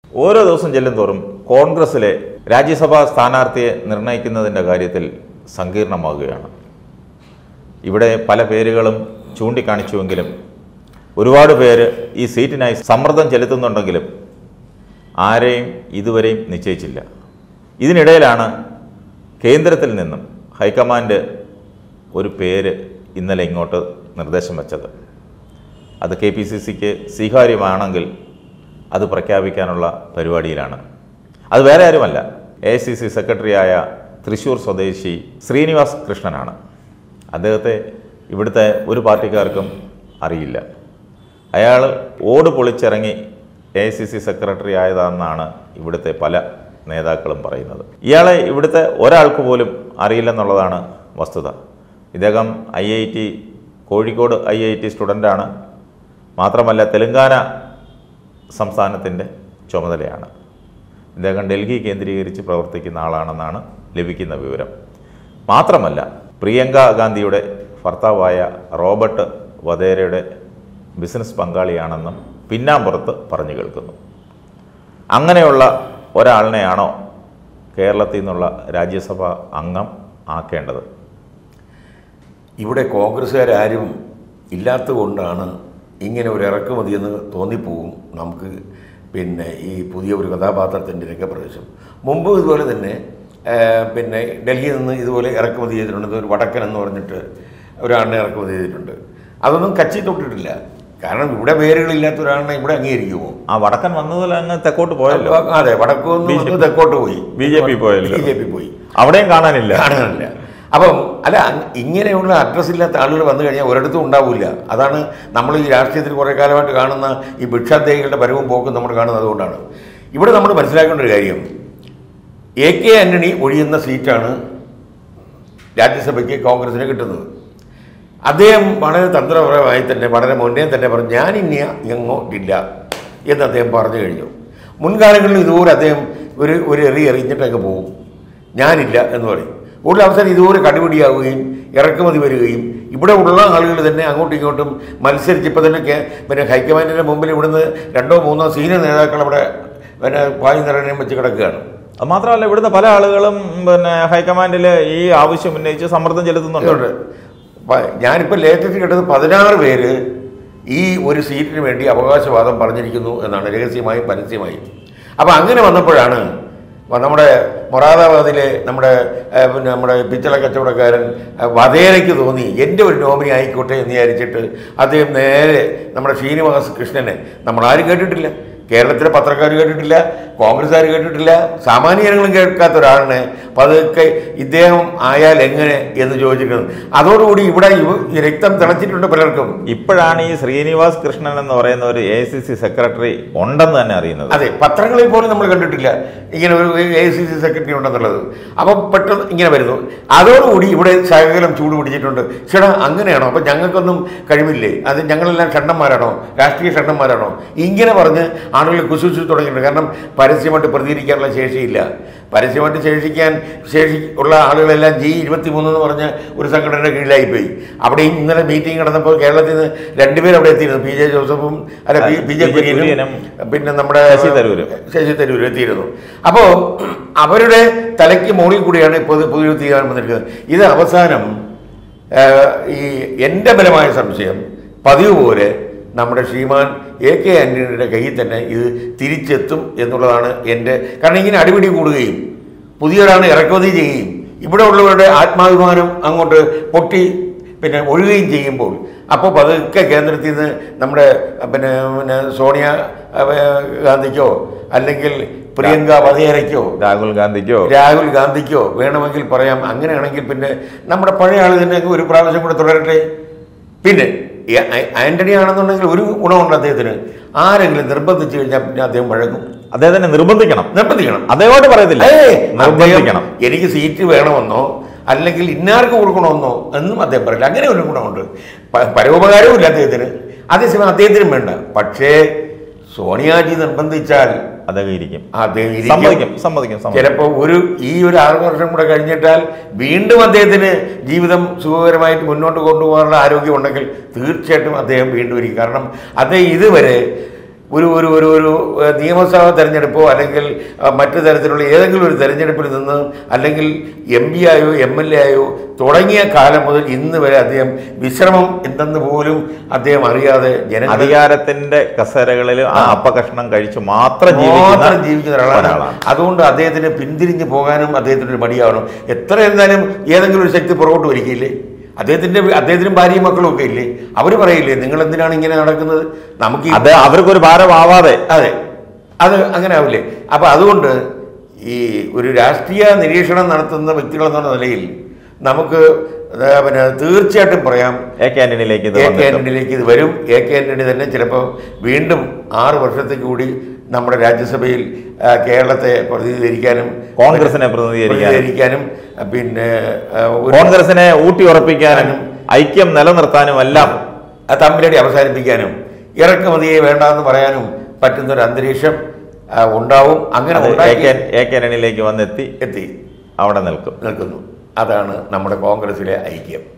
ഓരോ ദിവസം ചെല്ലുന്തോറും കോൺഗ്രസിലെ രാജ്യസഭാ സ്ഥാനാർത്ഥിയെ നിർണയിക്കുന്നതിൻ്റെ കാര്യത്തിൽ സങ്കീർണമാകുകയാണ് ഇവിടെ പല പേരുകളും ചൂണ്ടിക്കാണിച്ചുവെങ്കിലും ഒരുപാട് പേര് ഈ സീറ്റിനായി സമ്മർദ്ദം ചെലുത്തുന്നുണ്ടെങ്കിലും ആരെയും ഇതുവരെയും നിശ്ചയിച്ചില്ല ഇതിനിടയിലാണ് കേന്ദ്രത്തിൽ നിന്നും ഹൈക്കമാൻഡ് ഒരു പേര് ഇന്നലെ ഇങ്ങോട്ട് നിർദ്ദേശം വച്ചത് അത് കെ പി സി സിക്ക് സ്വീകാര്യമാണെങ്കിൽ അത് പ്രഖ്യാപിക്കാനുള്ള പരിപാടിയിലാണ് അത് വേറെ ആരുമല്ല എ ഐ സി സി സെക്രട്ടറിയായ തൃശ്ശൂർ സ്വദേശി ശ്രീനിവാസ് കൃഷ്ണനാണ് അദ്ദേഹത്തെ ഇവിടുത്തെ ഒരു പാർട്ടിക്കാർക്കും അറിയില്ല അയാൾ ഓട് പൊളിച്ചിറങ്ങി A I C C secretary ആയതാണെന്നാണ് ഇവിടുത്തെ പല നേതാക്കളും പറയുന്നത് ഇയാളെ ഇവിടുത്തെ ഒരാൾക്ക് പോലും അറിയില്ലെന്നുള്ളതാണ് വസ്തുത ഇദ്ദേഹം I I T Kozhikode I I T സ്റ്റുഡൻ്റാണ് മാത്രമല്ല തെലങ്കാന സംസ്ഥാനത്തിൻ്റെ ചുമതലയാണ് ഇദ്ദേഹം ഡൽഹി കേന്ദ്രീകരിച്ച് പ്രവർത്തിക്കുന്ന ആളാണെന്നാണ് ലഭിക്കുന്ന വിവരം മാത്രമല്ല പ്രിയങ്ക ഗാന്ധിയുടെ ഭർത്താവായ റോബർട്ട് വധേരയുടെ ബിസിനസ് പങ്കാളിയാണെന്നും പിന്നാമ്പുറത്ത് പറഞ്ഞു കേൾക്കുന്നു അങ്ങനെയുള്ള ഒരാളിനെയാണോ കേരളത്തിൽ നിന്നുള്ള രാജ്യസഭാ അംഗം ആക്കേണ്ടത് ഇവിടെ കോൺഗ്രസ്സുകാരും ഇല്ലാത്തതുകൊണ്ടാണ് ഇങ്ങനെ ഒരു ഇറക്കുമതിയെന്ന് തോന്നിപ്പോവും നമുക്ക് പിന്നെ ഈ പുതിയ ഒരു കഥാപാത്രത്തിൻ്റെ രംഗപ്രവേശം മുമ്പ് ഇതുപോലെ തന്നെ ആ, പിന്നെ ഡൽഹിയിൽ നിന്ന് ഇതുപോലെ ഇറക്കുമതി ചെയ്തിട്ടുണ്ട് ഒരു വടക്കൻ എന്ന് പറഞ്ഞിട്ട് ഒരാളിനെ ഇറക്കുമതി ചെയ്തിട്ടുണ്ട് അതൊന്നും കച്ചി തൊട്ടിട്ടില്ല കാരണം ഇവിടെ പേരുകളില്ലാത്ത ഒരാളിനെ ഇവിടെ അംഗീകരിക്കുമോ ആ വടക്കൻ വന്നതിൽ അങ്ങ് തെക്കോട്ട് പോയല്ലോ അപ്പൊ അതെ വടക്കു നിന്ന് BJP. വന്ന് തെക്കോട്ട് പോയി ബി ജെ പി പോയല്ലോ ബി ജെ പി പോയി അവിടെയും കാണാനില്ല കാണാനില്ല അപ്പം അല്ല അങ് ഇങ്ങനെയുള്ള അഡ്രസ്സ് ഇല്ലാത്ത ആളുകൾ വന്നു കഴിഞ്ഞാൽ ഒരിടത്തും ഉണ്ടാവില്ല അതാണ് നമ്മൾ ഈ രാഷ്ട്രീയത്തിൽ കുറേ കാലമായിട്ട് കാണുന്ന ഈ ഭിക്ഷാന്തേഹികളുടെ വരവും പോക്കും നമ്മൾ കാണുന്നത് അതുകൊണ്ടാണ് ഇവിടെ നമ്മൾ മനസ്സിലാക്കേണ്ട ഒരു കാര്യം എ കെ ആന്റണി ഒഴിയുന്ന സീറ്റാണ് രാജ്യസഭയ്ക്ക് കോൺഗ്രസിന് കിട്ടുന്നത് അദ്ദേഹം വളരെ തന്ത്രപരമായി തന്നെ വളരെ മുന്നേ തന്നെ പറഞ്ഞു ഞാൻ ഇനി എങ്ങോട്ടില്ല എന്ന് അദ്ദേഹം പറഞ്ഞു കഴിഞ്ഞു മുൻകാലങ്ങളിൽ ഇതുപോലെ അദ്ദേഹം ഒരു ഒരു എറി എറിഞ്ഞിട്ടങ്ങ് പോകും ഞാനില്ല എന്ന് പറയും കൂടുതൽ അവസാനം ഇതുപോലെ കടുപിടിയാവുകയും ഇറക്കുമതി വരികയും ഇവിടെ ഉള്ള ആളുകൾ തന്നെ അങ്ങോട്ടും ഇങ്ങോട്ടും മത്സരിച്ച് ഇപ്പോൾ തന്നെ കേ- പിന്നെ ഹൈക്കമാൻഡിൻ്റെ മുമ്പിൽ ഇവിടുന്ന് രണ്ടോ മൂന്നോ സീനിയർ നേതാക്കൾ അവിടെ പിന്നെ പായി നിറഞ്ഞം വെച്ച് കിടക്കുകയാണ് അത് മാത്രമല്ല ഇവിടുത്തെ പല ആളുകളും പിന്നെ ഹൈക്കമാൻഡിൽ ഈ ആവശ്യം ഉന്നയിച്ച് സമ്മർദ്ദം ചെലുത്തുന്നുണ്ട് ഉണ്ട് പ- ഞാനിപ്പോൾ ലേറ്റസ്റ്റ് കേട്ടത് പതിനാറ് പേര് ഈ ഒരു സീറ്റിന് വേണ്ടി അവകാശവാദം പറഞ്ഞിരിക്കുന്നു എന്നാണ് രഹസ്യമായും പരസ്യമായും അപ്പോൾ അങ്ങനെ വന്നപ്പോഴാണ് വ- നമ്മുടെ മൊറാദാബാദിലെ നമ്മുടെ ഏ, പിന്നെ നമ്മുടെ പിച്ചള കച്ചവടക്കാരൻ ഏ, വധേരയ്ക്ക് തോന്നി എൻ്റെ ഒരു നോമിനി ആയിക്കോട്ടെ എന്ന് വിചാരിച്ചിട്ട് അദ്ദേഹം നേരെ നമ്മുടെ ശ്രീനിവാസ് കൃഷ്ണനെ നമ്മളാരും കേട്ടിട്ടില്ല കേരളത്തിലെ പത്രക്കാർ കേട്ടിട്ടില്ല കോൺഗ്രസ്സുകാർ കേട്ടിട്ടില്ല സാമാന്യ ജനങ്ങളും കേൾക്കാത്ത ഒരാളിനെ പതുക്കെ ഇദ്ദേഹം ആയാൽ എങ്ങനെ എന്ന് ചോദിച്ചിട്ടുണ്ട് അതോടുകൂടി ഇവിടെ ഇവ- ഈ രക്തം തിളച്ചിട്ടുണ്ട് പലർക്കും ഇപ്പോഴാണ് ഈ ശ്രീനിവാസ് കൃഷ്ണൻ എന്ന് പറയുന്ന ഒരു എ സി സി സെക്രട്ടറി ഉണ്ടെന്ന് തന്നെ അറിയുന്നത് അതെ പത്രങ്ങളിൽ പോലും നമ്മൾ കണ്ടിട്ടില്ല ഇങ്ങനെ ഒരു എ സി സി സെക്രട്ടറി ഉണ്ടെന്നുള്ളത് അപ്പം പെട്ടെന്ന് ഇങ്ങനെ വരുന്നു അതോടുകൂടി ഇവിടെ ശകലം ചൂട് പിടിച്ചിട്ടുണ്ട് ചേട്ടാ അങ്ങനെയാണോ അപ്പം ഞങ്ങൾക്കൊന്നും കഴിവില്ലേ അത് ഞങ്ങളെല്ലാം ഷണ്ണന്മാരാണോ രാഷ്ട്രീയ ഷണ്ണന്മാരാണോ ഇങ്ങനെ പറഞ്ഞ് ആളുകൾ കുശുശു തുടങ്ങിയിട്ടുണ്ട് കാരണം പരസ്യമായിട്ട് പ്രതികരിക്കാനുള്ള ശേഷിയില്ല പരസ്യമായിട്ട് ശേഷിക്കാൻ ശേഷി ഉള്ള ആളുകളെല്ലാം ജി ഇരുപത്തി മൂന്ന് എന്ന് പറഞ്ഞ ഒരു സംഘടനയുടെ കീഴിലായിപ്പോയി അവിടെ ഇന്നലെ മീറ്റിംഗ് നടന്നപ്പോൾ കേരളത്തിൽ നിന്ന് രണ്ടുപേരും അവിടെ എത്തിയിരുന്നു പി ജെ ജോസഫും അല്ല P P J P J കുര്യനും കുര്യനും പിന്നെ നമ്മുടെ ശശി തരൂരും. ശശി തരൂർ എത്തിയിരുന്നു അപ്പോൾ അവരുടെ തലയ്ക്ക് മുകളിൽ കൂടിയാണ് ഇപ്പോൾ ഇത് പുതിയൊരു തീരുമാനം വന്നിരിക്കുന്നത് ഇത് അവസാനം ആ, ഈ എൻ്റെ ബലമായ സംശയം പതിവ് പോലെ നമ്മുടെ ശ്രീമാൻ എ കെ ആൻ്റണിയുടെ കയ്യിൽ തന്നെ ഇത് തിരിച്ചെത്തും എന്നുള്ളതാണ് എൻ്റെ കാരണം ഇങ്ങനെ അടിപിടി കൂടുകയും പുതിയൊരാൾ ഇറക്കുമതി ചെയ്യുകയും ഇവിടെ ഉള്ളവരുടെ ആത്മാഭിമാനം അങ്ങോട്ട് പൊട്ടി പിന്നെ ഒഴുകുകയും ചെയ്യുമ്പോൾ അപ്പോൾ പതുക്കെ കേന്ദ്രത്തിൽ നിന്ന് നമ്മുടെ പിന്നെ പിന്നെ സോണിയ അഹ്, ഗാന്ധിക്കോ അല്ലെങ്കിൽ പ്രിയങ്ക വധേരയ്ക്കോ രാഹുൽ ഗാന്ധിക്കോ രാഹുൽ ഗാന്ധിക്കോ വേണമെങ്കിൽ പറയാം അങ്ങനെയാണെങ്കിൽ പിന്നെ നമ്മുടെ പഴയ ആൾ തന്നെ ഒരു പ്രാവശ്യം കൂടെ തുടരട്ടെ പിന്നെ ഈ ആ- ആന്റണി ആണെന്നുണ്ടെങ്കിൽ ഒരു ഗുണമുണ്ട് അദ്ദേഹത്തിന് ആരെങ്കിലും നിർബന്ധിച്ചു കഴിഞ്ഞാൽ പിന്നെ അദ്ദേഹം വഴങ്ങും അദ്ദേഹത്തിനെ നിർബന്ധിക്കണം നിർബന്ധിക്കണം അദ്ദേഹമായിട്ട് പറയത്തില്ല ഏയ് നിർബന്ധിക്കണം അദ്ദേഹം എനിക്ക് സീറ്റ് വേണമെന്നോ അല്ലെങ്കിൽ ഇന്നാർക്ക് കൊടുക്കണമെന്നോ എന്നും അദ്ദേഹം പറയില്ല അങ്ങനെ ഒരു ഗുണമുണ്ട് പ- പരോപകാരവും ഇല്ല അദ്ദേഹത്തിന് അതേസമയം അദ്ദേഹത്തിനും വേണ്ട പക്ഷേ സോണിയാജി നിർബന്ധിച്ചാൽ അദ്ദേഹം ഇരിക്കും അദ്ദേഹം ഇരിക്കും. സമ്മതിക്കും സമ്മതിക്കും സമ്മതിക്കും ചിലപ്പോൾ ഒരു ഈ ഒരു ആറ് വർഷം കൂടെ കഴിഞ്ഞിട്ടാൽ വീണ്ടും അദ്ദേഹത്തിന് ജീവിതം സുഖകരമായിട്ട് മുന്നോട്ട് കൊണ്ടുപോകാനുള്ള ആരോഗ്യം ഉണ്ടെങ്കിൽ തീർച്ചയായിട്ടും അദ്ദേഹം വീണ്ടും ഇരിക്കും കാരണം അദ്ദേഹം ഇതുവരെ ഒരു ഒരു ഒരു ഒരു ഏഹ്, നിയമസഭാ തെരഞ്ഞെടുപ്പോ അല്ലെങ്കിൽ അഹ്, മറ്റു തരത്തിലുള്ള ഏതെങ്കിലും ഒരു തെരഞ്ഞെടുപ്പിൽ നിന്ന് അല്ലെങ്കിൽ എം പി ആയോ എം എൽ എ ആയോ തുടങ്ങിയ കാലം മുതൽ ഇന്ന് വരെ അദ്ദേഹം വിശ്രമം എന്തെന്ന് പോലും അദ്ദേഹം അറിയാതെ ജനങ്ങൾ അധികാരത്തിന്റെ കസേരകളിൽ ആ അപ്പകഷ്ണം കഴിച്ച് മാത്രം മാത്രം ജീവിക്കുന്ന ജീവിക്കുന്ന ഒരാളാണ് അതുകൊണ്ട് അദ്ദേഹത്തിന് പിന്തിരിഞ്ഞ് പോകാനും അദ്ദേഹത്തിന് ഒരു മടിയാവണം എത്ര ഇരുന്നാലും ഏതെങ്കിലും ഒരു ശക്തി പുറകോട്ട് വലിക്കില്ലേ അദ്ദേഹത്തിന്റെ അദ്ദേഹത്തിനും ഭാര്യയും മക്കളും ഒക്കെ ഇല്ലേ അവർ പറയില്ലേ നിങ്ങൾ എന്തിനാണ് ഇങ്ങനെ നടക്കുന്നത് നമുക്ക് ഈ അത് അവർക്കൊരു ഭാരമാവാതെ അതെ അത് അങ്ങനെ ആവില്ലേ അപ്പൊ അതുകൊണ്ട് ഈ ഒരു രാഷ്ട്രീയ നിരീക്ഷണം നടത്തുന്ന വ്യക്തികൾ എന്നുള്ള നിലയിൽ നമുക്ക് ആ, പിന്നെ തീർച്ചയായിട്ടും പറയാം എ കെ ആന്റണിയിലേക്ക് ഇത് എ കെ വന്നിട്ടും. ആന്റണിയിലേക്ക് ഇത് വരും എ കെ ആന്റണി തന്നെ ചിലപ്പോൾ വീണ്ടും ആറ് വർഷത്തേക്ക് കൂടി നമ്മുടെ രാജ്യസഭയിൽ ആ, കേരളത്തെ പ്രതിനിധീകരിക്കാനും കോൺഗ്രസിനെ പ്രതിനിധീകരിക്കാനും. പ്രതിനിധീകരിക്കാനും ആ, പിന്നെ ആ, ഒരു- കോൺഗ്രസിനെ ഊട്ടി ഉറപ്പിക്കാനും ഐക്യം നിലനിർത്താനും എല്ലാം ആ തമ്മിലടി അവസാനിപ്പിക്കാനും ഇറക്കുമതിയെ വേണ്ടാന്ന് പറയാനും പറ്റുന്ന ഒരു അന്തരീക്ഷം ആ, ഉണ്ടാവും അങ്ങനെ അത് എ ഉണ്ടാക്കി കെ എ കെ ആന്റണിയിലേക്ക് വന്നെത്തി എത്തി അവിടെ നിൽക്കും നിൽക്കുന്നു അതാണ് നമ്മുടെ കോൺഗ്രസിലെ ഐക്യം